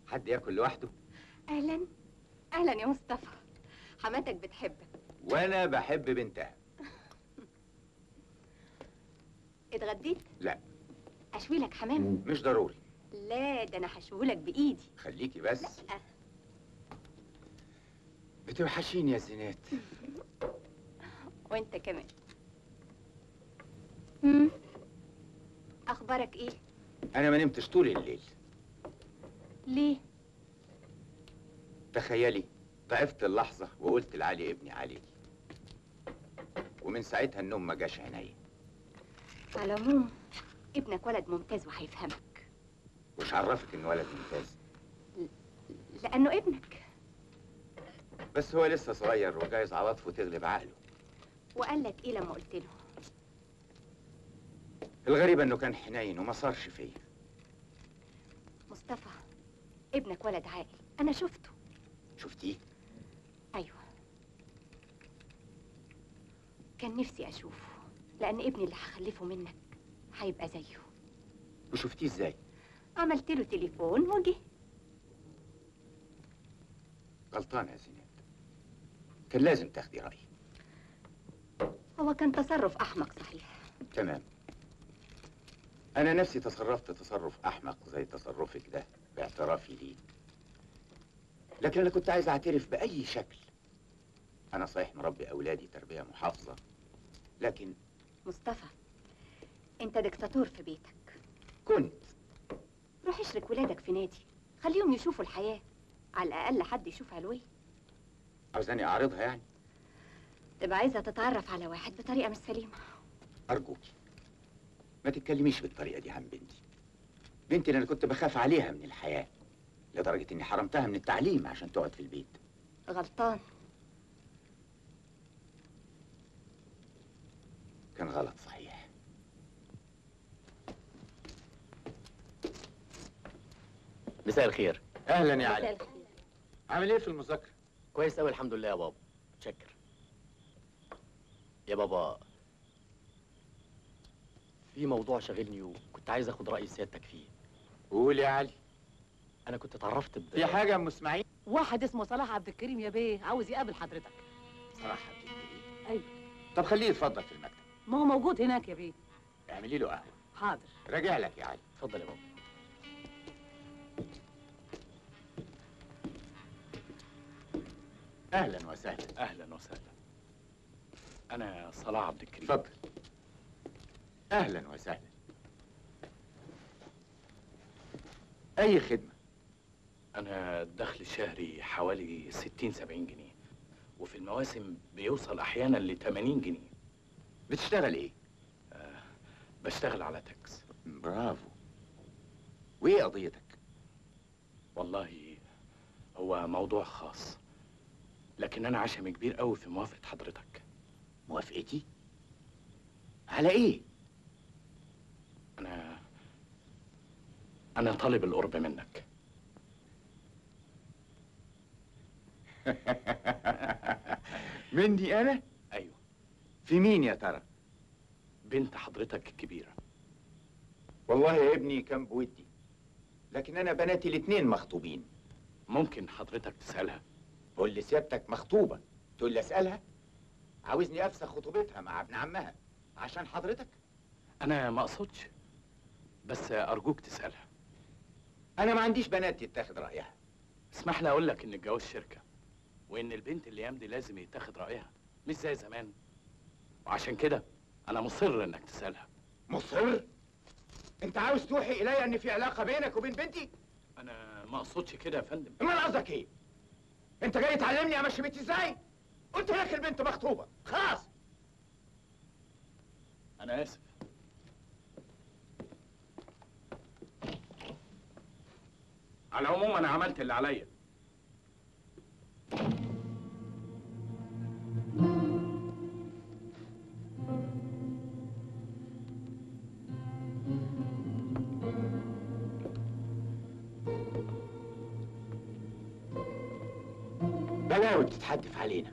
حد ياكل لوحده اهلا اهلا يا مصطفى حماتك بتحبك وانا بحب بنتها اتغديت لا اشوي لك حمام مش ضروري لا ده انا هشويهولك بايدي خليكي بس لا بتوحشيني يا زينات وانت كمان مم. اخبارك ايه انا ما نمتش طول الليل ليه تخيلي ضعفت اللحظة وقلت لعلي ابني عليكي ومن ساعتها النوم ما جاش عينيا على العموم ابنك ولد ممتاز وهيفهمك وش عرفك ان ولد ممتاز لانه ابنك بس هو لسه صغير وجايز عواطفه تغلب عقله وقال لك ايه لما قلت له الغريب انه كان حنين وما صارش فيا مصطفى ابنك ولد عاقل انا شفته شفتيه ايوه كان نفسي اشوفه لان ابني اللي هخلفه منك هيبقى زيه وشفتيه ازاي عملت له تليفون وجه غلطان يا زينات كان لازم تاخدي رأيي هو كان تصرف احمق صحيح تمام أنا نفسي تصرفت تصرف أحمق زي تصرفك ده باعترافي ليه لكن أنا كنت عايز أعترف بأي شكل أنا صحيح مربي أولادي تربية محافظة لكن مصطفى انت دكتاتور في بيتك كنت روح اشرك ولادك في نادي خليهم يشوفوا الحياة على الأقل حد يشوف علوية عاوزاني أعرضها يعني تبقى عايزة تتعرف على واحد بطريقة مش سليمة أرجوكي ما تتكلميش بالطريقة دي عن بنتي بنتي اللي أنا كنت بخاف عليها من الحياة لدرجة إني حرمتها من التعليم عشان تقعد في البيت غلطان كان غلط صحيح مساء الخير أهلا يا مساء علي الخير. عامل إيه في المذاكرة؟ كويس قوي الحمد لله يا بابا متشكر يا بابا في موضوع شاغلني وكنت عايز اخد راي سيادتك فيه قول يا علي انا كنت اتعرفت ب في حاجة يا أم إسماعيل؟ واحد اسمه صلاح عبد الكريم يا بيه عاوز يقابل حضرتك صراحة بتدي ايوه طب خليه يتفضل في المكتب ما هو موجود هناك يا بيه اعملي له قهوة حاضر راجع لك يا علي اتفضل يا بابا أهلا وسهلا اهلا وسهلا انا صلاح عبد الكريم اتفضل أهلا وسهلا أي خدمة انا الدخل الشهري حوالي 60 70 جنيه وفي المواسم بيوصل احيانا ل 80 جنيه بتشتغل إيه؟ بشتغل على تاكس برافو وإيه قضيتك؟ والله هو موضوع خاص لكن انا عشم كبير قوي في موافقه حضرتك موافقتي؟ على إيه؟ انا انا طالب القرب منك مني أنا؟ ايوه في مين يا ترى؟ بنت حضرتك الكبيره والله يا ابني كان بودي لكن أنا بناتي الاتنين مخطوبين ممكن حضرتك تسالها قول لي سيادتك مخطوبة تقول لي أسألها؟ عاوزني أفسخ خطوبتها مع ابن عمها عشان حضرتك؟ انا ما اقصدش بس ارجوك تسالها أنا ما عنديش بنات يتاخد رأيها اسمح لي اقول لك ان الجواز شركه وان البنت اللي دي لازم يتاخد رايها مش زي زمان وعشان كده انا مصر انك تسالها مصر؟ أنت عاوز توحي إلي إن في علاقة بينك وبين بنتي؟ انا ما اقصدش كده يا فندم أمال قصدك إيه؟ أنت جاي تعلمني أمشي بنتي إزاي؟ قلت لك البنت مخطوبة خلاص انا اسف على العموم انا عملت اللي عليا بلاوي بتتحدف علينا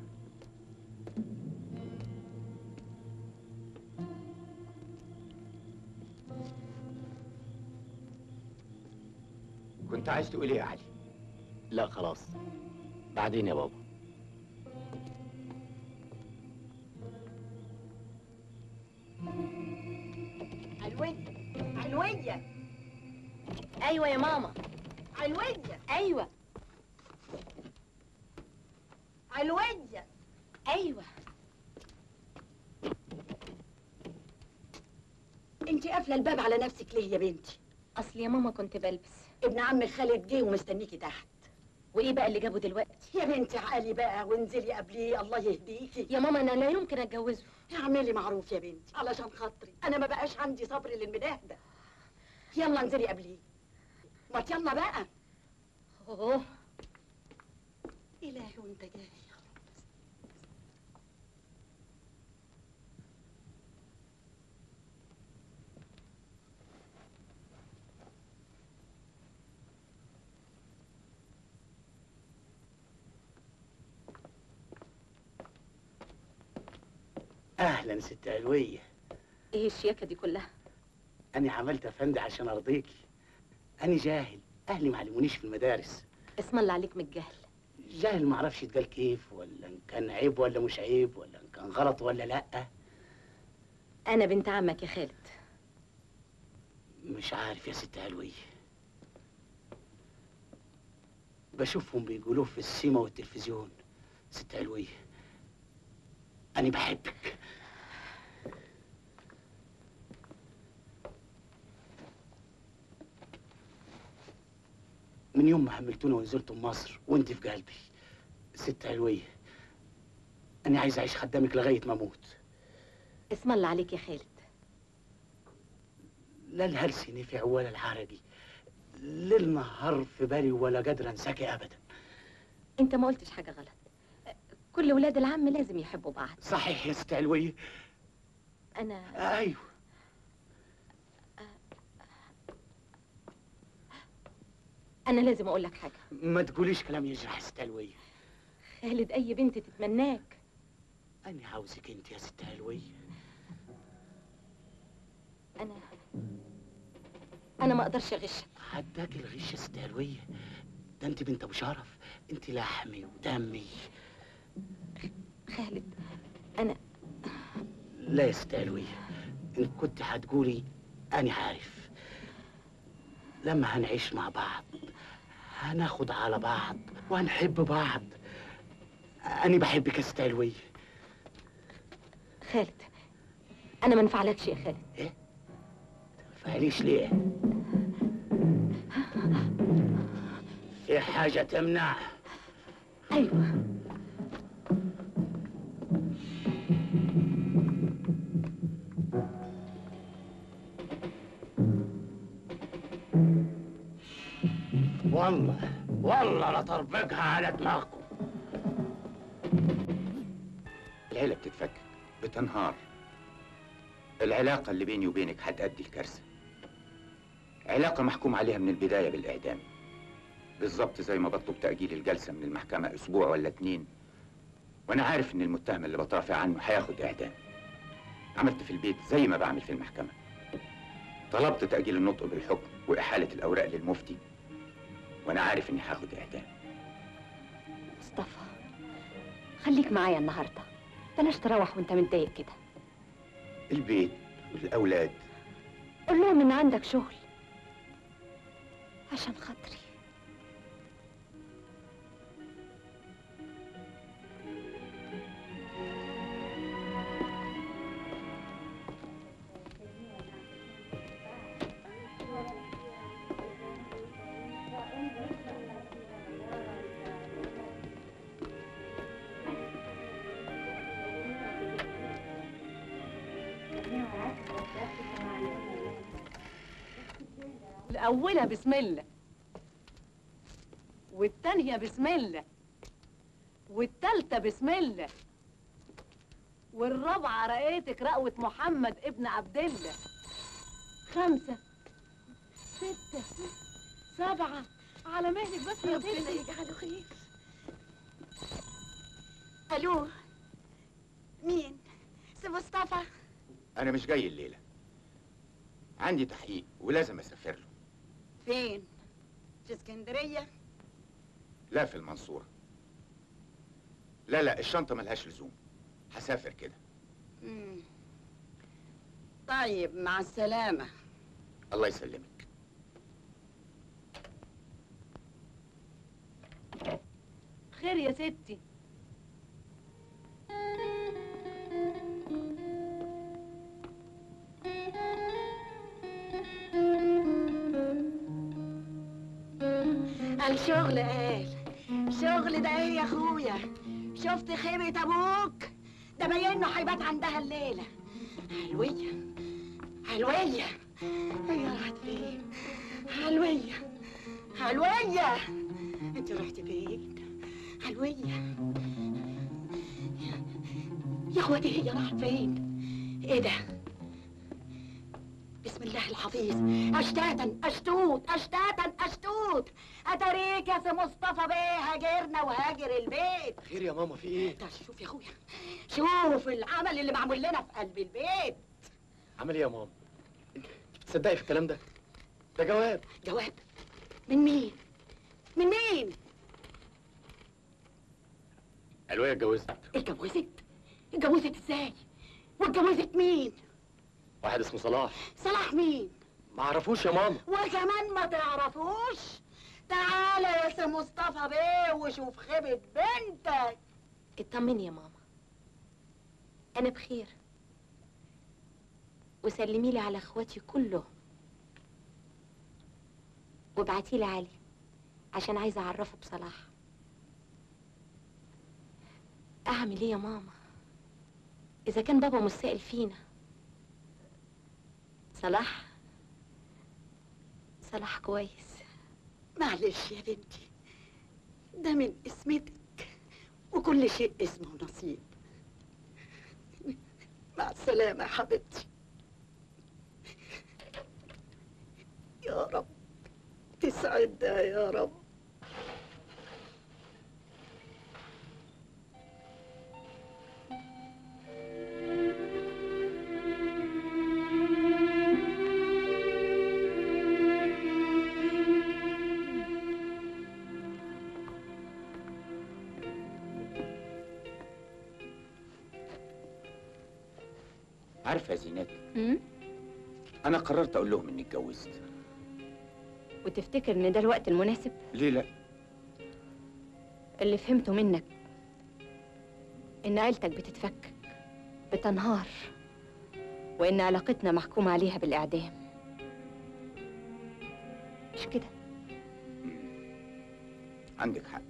كنت عايز تقول ايه يا علي لا خلاص بعدين يا بابا علوية علوية ايوه يا ماما علوية ايوه علوية ايوه انت قافلة الباب على نفسك ليه يا بنتي اصل يا ماما كنت بلبس ابن عمك خالد جه ومستنيكي تحت وايه بقى اللي جابه دلوقتي يا بنتي عقلي بقى وانزلي قبليه الله يهديكي يا ماما انا لا يمكن اتجوزه اعملي معروف يا بنتي علشان خاطري انا ما بقاش عندي صبر للمداه ده يلا انزلي قبليه ما يلا بقى اوه الهي وانت جاي اهلا ست علويه ايه الشياكه دي كلها انا عملت افندي عشان ارضيكي انا جاهل اهلي ما علمونيش في المدارس اسم الله عليك من الجهل جاهل ما اعرفش يتقال كيف ولا ان كان عيب ولا مش عيب ولا ان كان غلط ولا لا انا بنت عمك يا خالد مش عارف يا ست علويه بشوفهم بيقولوه في السيما والتلفزيون ست علويه انا بحبك من يوم ما حملتوني ونزلتوا مصر وانت في قلبي ست علويه انا عايز اعيش خدامك لغايه ما اموت اسم الله عليك يا خالد لا الهلس نفع ولا العرقي ليل نهار في بالي ولا قادر انساكي ابدا انت ما قلتش حاجه غلط كل ولاد العم لازم يحبوا بعض صحيح يا ست علويه انا ايوه انا لازم اقول لك حاجه ما تقوليش كلام يجرح يا ست علويه خالد اي بنت تتمناك انا عاوزك انت يا ست علويه انا انا ما اقدرش اغشك عداك الغش يا ست علويه ده انت بنت ابو شرف انت لحمي ودمي خالد انا لا يا ست علويه ان كنت هتقولي انا عارف لما هنعيش مع بعض هناخد على بعض وهنحب بعض انا بحبك يا ست علويه خالد انا ما انفعلكش يا خالد فعليش ليه في حاجه تمنع ايوه والله والله لا تربكها على دماغكم العيلة بتتفكك بتنهار العلاقة اللي بيني وبينك هتأدي الكارثة علاقة محكوم عليها من البداية بالإعدام بالظبط زي ما بطلب تأجيل الجلسة من المحكمة أسبوع ولا اتنين وأنا عارف إن المتهم اللي بترافع عنه هياخد إعدام عملت في البيت زي ما بعمل في المحكمة طلبت تأجيل النطق بالحكم وإحالة الأوراق للمفتي وأنا عارف إني هاخد إعدام مصطفى خليك معايا النهارده بلاش تروح وانت متضايق كده البيت والأولاد قول لهم ان عندك شغل عشان خاطري الأولى بسم الله والتانية بسم الله والتالتة بسم الله والرابعة رقيتك رقوة محمد ابن عبد الله خمسة ستة سبعة على مهلك بس يا ربنا بنتي يجعله خير الو مين سي مصطفى أنا مش جاي الليلة عندي تحقيق ولازم أسافر له فين في اسكندريه لا في المنصورة لا لا الشنطة ملهاش لزوم هسافر كده مم. طيب مع السلامة الله يسلمك خير يا ستي الشغل قال شغل ده ايه يا اخويا شفت خيبة ابوك ده باين له هيبات عندها الليلة حلوية حلوية هي راحت فين حلوية حلوية انت رحت فين حلوية يا اخواتي هي راحت فين ايه ده بسم الله الحفيظ اشتاتا اشتوت اشتاتا اشتوت اتاريك يا سي مصطفى بيه هاجرنا وهاجر البيت خير يا ماما في ايه تعال شوف يا اخويا شوف العمل اللي معمول لنا في قلب البيت عمل ايه يا ماما انت تصدقي في الكلام ده ده جواب جواب من مين من مين علوية اتجوزت اتجوزت اتجوزت ازاي واتجوزت مين واحد اسمه صلاح صلاح مين ما اعرفوش يا ماما وكمان ما تعرفوش تعالى يا سي مصطفى بيه وشوف خيبة بنتك اطمني يا ماما انا بخير وسلمي لي على اخواتي كلهم وابعتي لي علي عشان عايزه اعرفه بصلاح اعمل ايه يا ماما اذا كان بابا مش سائل فينا صلاح صلاح كويس معلش يا بنتي ده من اسمتك وكل شيء اسمه نصيب مع السلامة يا حبيبتي يا رب تسعدها يا رب عارفة يا زينات امم أنا قررت أقول لهم إني اتجوزت وتفتكر ان ده الوقت المناسب ليه لا؟ اللي فهمته منك ان عيلتك بتتفكك بتنهار وان علاقتنا محكوم عليها بالاعدام مش كده عندك حق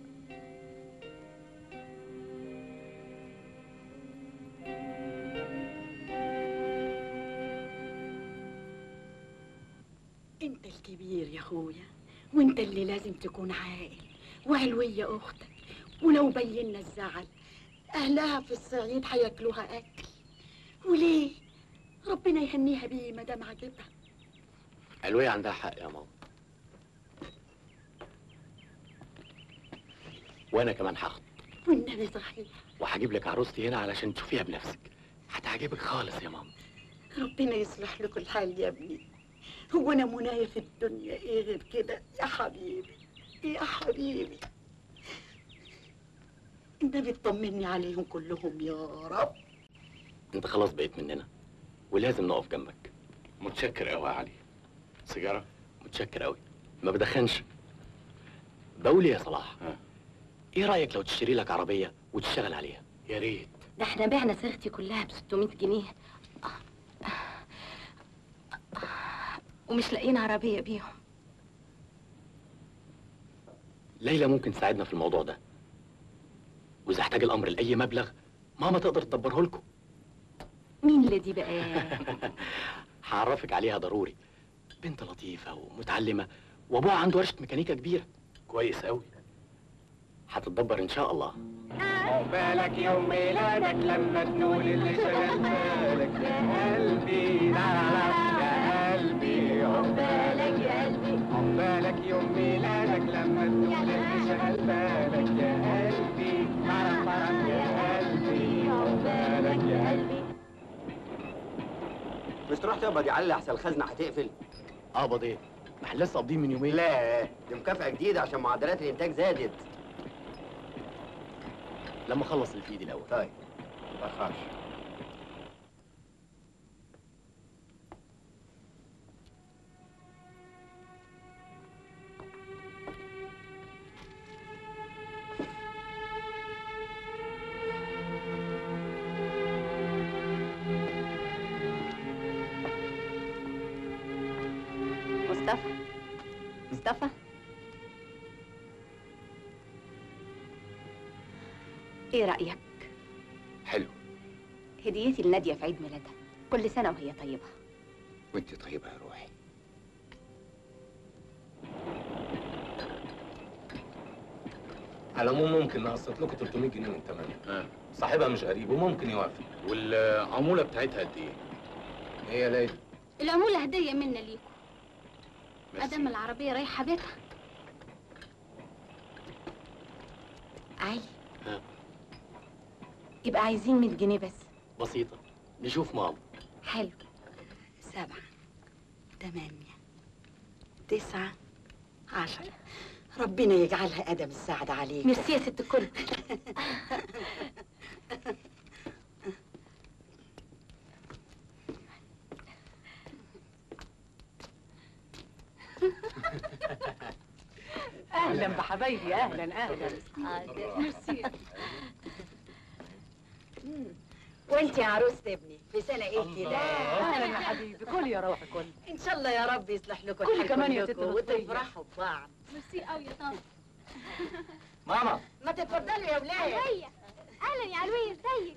انت الكبير يا اخويا وانت اللي لازم تكون عاقل وعلوية اختك ولو بينا الزعل اهلها في الصعيد هياكلوها اكل وليه ربنا يهنيها بيه ما دام عاجبها علوية عندها حق يا ماما وانا كمان هاخد والنبي صحيح وهجيب لك عروستي هنا علشان تشوفيها بنفسك هتعجبك خالص يا ماما ربنا يصلح لكم الحال يا ابني هو انا منايا في الدنيا ايه غير كده يا حبيبي يا حبيبي النبي تطمني عليهم كلهم يا رب انت خلاص بقيت مننا ولازم نقف جنبك متشكر قوي يا علي سيجاره متشكر قوي ما بدخنش بقول إيه يا صلاح ها. ايه رايك لو تشتري لك عربيه وتشتغل عليها يا ريت ده احنا بعنا صيغتي كلها ب 600 جنيه ومش لاقيين عربيه بيهم ليلى ممكن تساعدنا في الموضوع ده واذا احتاج الامر لاي مبلغ ماما تقدر تدبره لكم مين اللي دي بقى هعرفك عليها ضروري بنت لطيفه ومتعلمه وابوها عنده ورشه ميكانيكا كبيره كويس قوي هتتدبر ان شاء الله عقبالك يوم ميلادك لما تنول اللي شغل بالك يا قلبي لا لا لا يا قلبي عقبالك يا قلبي عقبالك يوم ميلادك لما تنول اللي شغل بالك يا قلبي مرة مرة يا قلبي عقبالك يا قلبي مش تروح تقبض يا علي احسن الخزنه هتقفل اقبض ايه ما احنا لسه قابضين من يومين لا دي مكافأة جديدة عشان معدلات الإنتاج زادت لما اخلص اللي في ايدي الاول طيب ما تخافش مصطفى مصطفى ايه رأيك حلو هديتي لنادية في عيد ميلادها كل سنة وهي طيبة وانت طيبة يا روحي على العموم ممكن نقسط لكم 300 جنيه من ثمنها صاحبها مش غريب وممكن يوافق والعمولة بتاعتها قد ايه؟ هي يا ليلى العمولة هدية منا ليكم ادام العربية رايحة بيتها علي ها. يبقى عايزين 100 جنيه بس بسيطة نشوف ماما حلو سبعة ثمانية تسعة عشرة ربنا يجعلها قدم السعد عليك ميرسي يا ست الكل اهلا بحبايبي اهلا اهلا ميرسي وانت يا عروسة ابني في سنة ايه كده اهلا يا حبيبي كل يا روحي كل ان شاء الله يا رب يصلح لكم كل الحال كمان يا كلكم ست لطفية. وتفرحوا ببعض ميرسي قوي يا طنط ماما ما تتفضلوا يا ولاد علوية اهلا يا علوية ازيك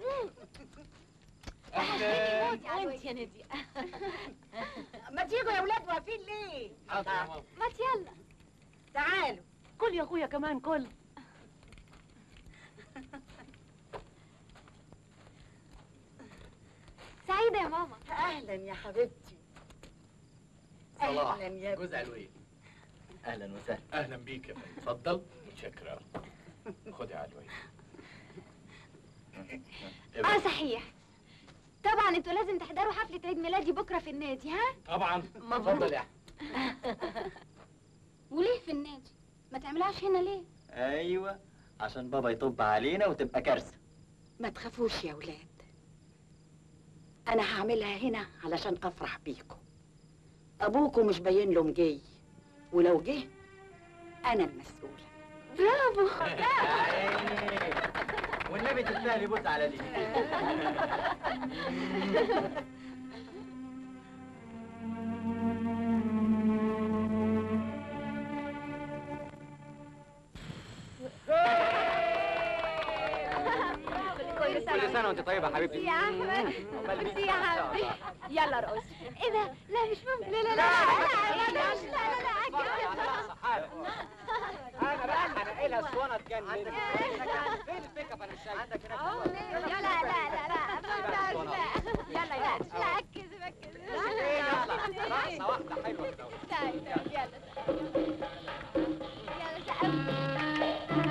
أهلاً. موت يا علوية يا نادية ما تيجوا يا ولاد واقفين ليه حاضر يا ماما ما يلا تعالوا كل يا اخويا كمان كل سعيدة يا ماما اهلا يا حبيبتي صلاح اهلا يا جوز علوية اهلا وسهلا اهلا بيك يا فندم اتفضل متشكر خد يا علوية اه صحيح طبعا انتوا لازم تحضروا حفلة عيد ميلادي بكرة في النادي ها طبعا اتفضل يا وليه في النادي ما تعملهاش هنا ليه ايوه عشان بابا يطب علينا وتبقى كارثه ما تخافوش يا ولاد انا هعملها هنا علشان افرح بيكم ابوكم مش باين له مجي ولو جه انا المسؤوله برافو والنبي تستاهلي بص على دي كل كل سنه وانت طيبه يا حبيبتي يا احمد ميرسي يا حبيبي يلا رقص ايه ده لا مش ممكن لا لا لا لا لا لا لا انا بقى هنقلها اسطوانه تجنن فين البيك اب انا مش شايف عندك هنا لا لا لا لا لا ما تقدرش لا يلا يلا لا ركز ركز رقصه واحده حلوه كده طيب طيب يلا يلا سقف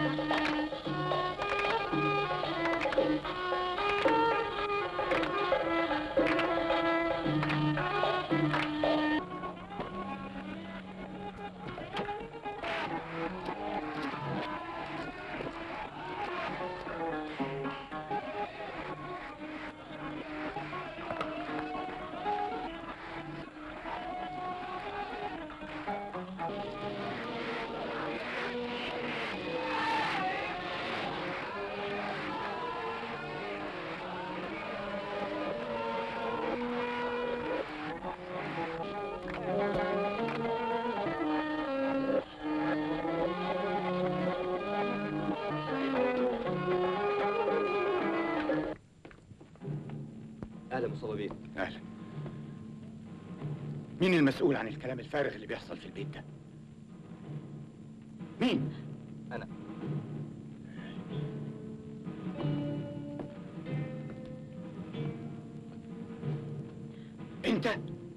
اهلا مصطفى بيه اهلا مين المسؤول عن الكلام الفارغ اللي بيحصل في البيت ده مين أنا. انت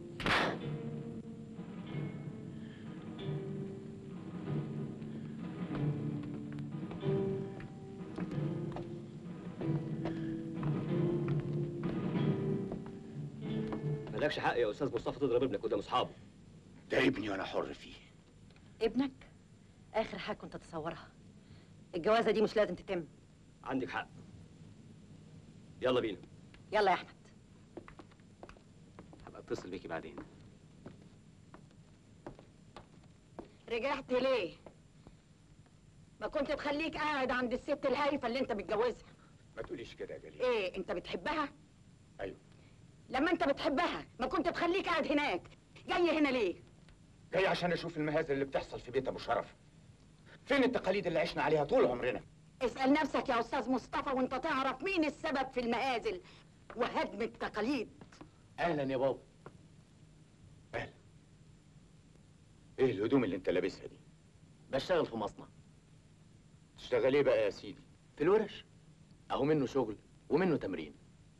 مالكش حق يا استاذ مصطفى تضرب ابنك قدام اصحابه ده ابني وانا حر فيه ابنك اخر حاجه كنت اتصورها الجوازه دي مش لازم تتم عندك حق يلا بينا يلا يا احمد هبقى اتصل بيكي بعدين رجعت ليه ما كنت تخليك قاعد عند الست الهايفه اللي انت متجوزها ما تقوليش كده يا جليل ايه انت بتحبها ايوه لما انت بتحبها ما كنت تخليك قاعد هناك جاي هنا ليه جاي عشان اشوف المهازل اللي بتحصل في بيت ابو شرف فين التقاليد اللي عشنا عليها طول عمرنا اسال نفسك يا استاذ مصطفى وانت تعرف مين السبب في المهازل وهدم التقاليد اهلا يا بابا ايه الهدوم اللي انت لابسها دي بشتغل في مصنع تشتغل ايه بقى يا سيدي في الورش اهو منه شغل ومنه تمرين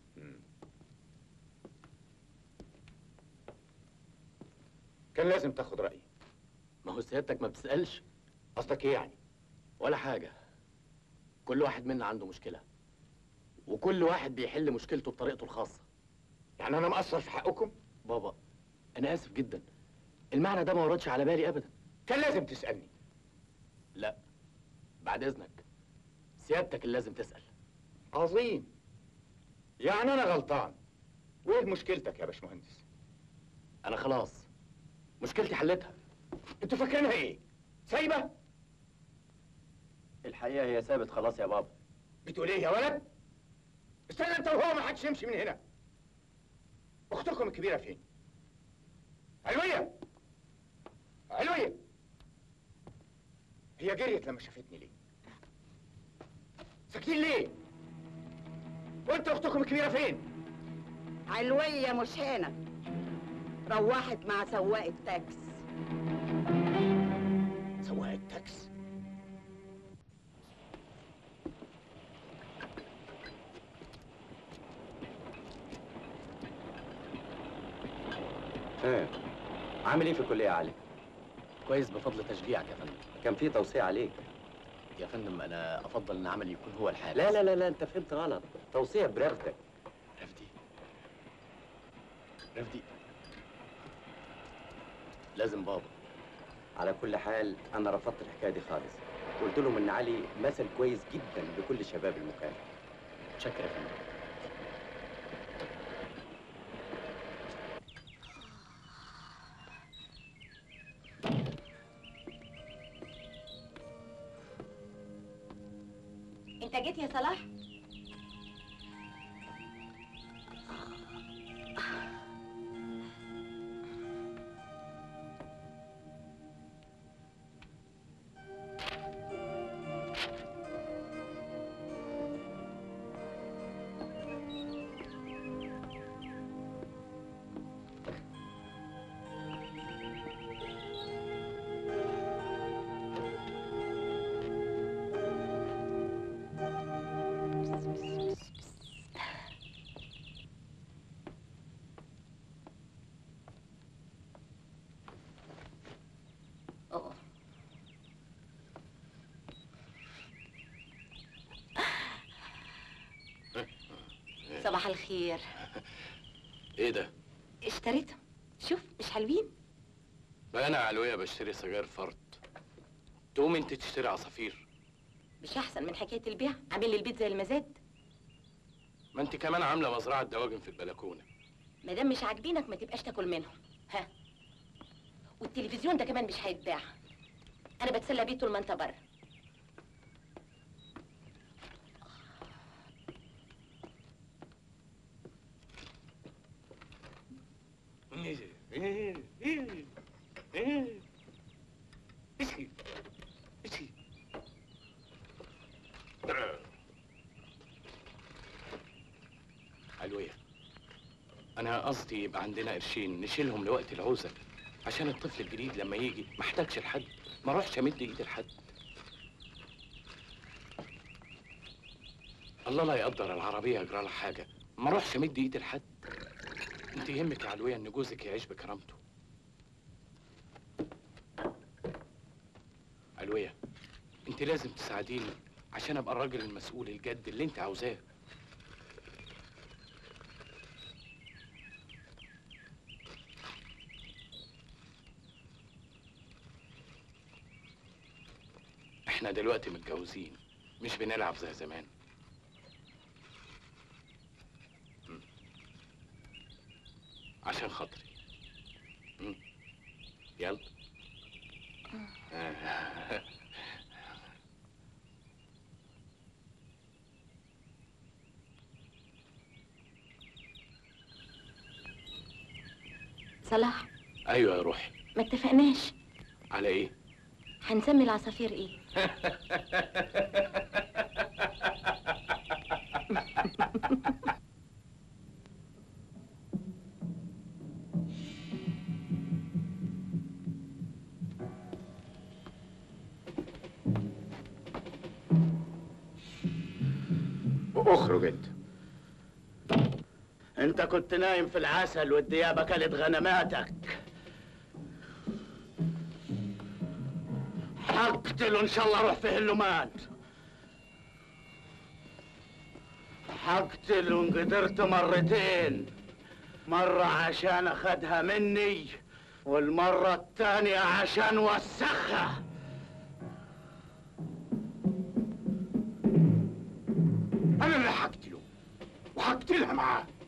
كان لازم تاخد رايي ما هو سيادتك ما بتسالش قصدك ايه يعني ولا حاجه كل واحد منا عنده مشكله وكل واحد بيحل مشكلته بطريقته الخاصه يعني انا مقصر في حقكم بابا انا اسف جدا المعنى ده ما وردش على بالي ابدا كان لازم تسالني لا بعد اذنك سيادتك اللي لازم تسال عظيم يعني انا غلطان وايه مشكلتك يا باشمهندس انا خلاص مشكلتي حلتها انتوا فاكرينها ايه سايبه الحقيقه هي ثابت خلاص يا بابا بتقول ايه يا ولد استنى انت وهو ما حدش يمشي من هنا اختكم الكبيره فين علويه علويه هي جريت لما شافتني ليه ساكتين ليه وانت اختكم الكبيره فين علويه مش هنا روحت مع سواق التاكس سواق التاكس ايه عامل ايه في الكليه يا علي كويس بفضل تشجيعك يا فندم كان في توصيه عليك يا فندم انا افضل ان عملي يكون هو الحال لا لا لا لا انت فهمت غلط توصيه برفدك رفدي رفدي لازم بابا على كل حال انا رفضت الحكايه دي خالص قلت لهم ان علي مثل كويس جدا لكل شباب المكان شكرا يا فندم انت جيت يا صلاح أوه. صباح الخير ايه ده؟ اشتريتهم شوف مش حلوين بقى انا علوية بشتري سجاير فرد تقوم انت تشتري عصافير مش احسن من حكايه البيع عامل لي البيت زي المزاد ما انت كمان عامله مزرعه دواجن في البلكونه ما دام مش عاجبينك ما تبقاش تاكل منهم ها والتلفزيون ده كمان مش هيتباع انا بتسلى بيه طول ما انت بره علوية أنا قصدي يبقى عندنا قرشين نشيلهم لوقت العوزة عشان الطفل الجديد لما يجي ما احتاجش لحد ما اروحش امد ايدي لحد الله لا يقدر العربية يجرى لها حاجة ما اروحش امد ايدي لحد انت يهمك يا علوية ان جوزك يعيش بكرامته علوية انت لازم تساعديني عشان ابقى الراجل المسؤول الجد اللي انت عاوزاه احنا دلوقتي متجوزين مش بنلعب زي زمان صلاح ايوه يا روحي ما اتفقناش على ايه هنسمي العصافير ايه اخرج انت انت كنت نايم في العسل والديابه كانت غنماتك هقتله ان شاء الله اروح في هلومان هقتله ان قدرت مرتين مرة عشان اخدها مني والمرة التانية عشان وسخها انا اللي هقتله وهقتلها معاه